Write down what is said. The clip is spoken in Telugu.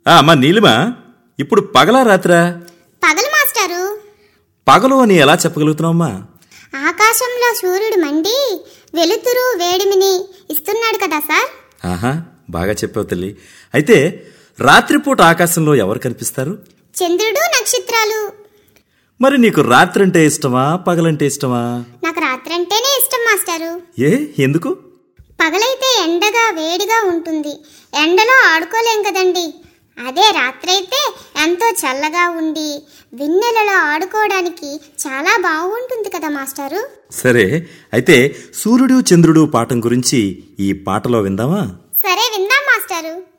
ఆ, అమ్మా నీలిమా ఇప్పుడు పగలా రాత్రా పగలు మాస్టారు పగలు అని ఎలా చెప్పగలుగుతున్నావమ్మా ఆకాశంలో సూర్యుడు మండి వెలుతురు వేడిమిని ఇస్తున్నాడు కదా సార్ ఆహా బాగా చెప్పావు తల్లి అయితే రాత్రిపూట ఆకాశంలో ఎవరు కనిపిస్తారు చంద్రుడు నక్షత్రాలు మరి నీకు రాత్రి అంటే ఇష్టమా పగలంటే ఇష్టమా నాకు రాత్రి అంటేనే ఇష్టం మాస్టారు ఏ ఎందుకు పగలైతే ఎండగా వేడిగా ఉంటుంది ఎండలో ఆడుకోలేం కదండి అదే రాత్రైతే ఎంతో చల్లగా ఉండి వెన్నెలలో ఆడుకోవడానికి చాలా బాగుంటుంది కదా మాస్టారు సరే అయితే సూర్యుడు చంద్రుడు పాఠం గురించి ఈ పాటలో విందామా సరే విందాం మాస్టారు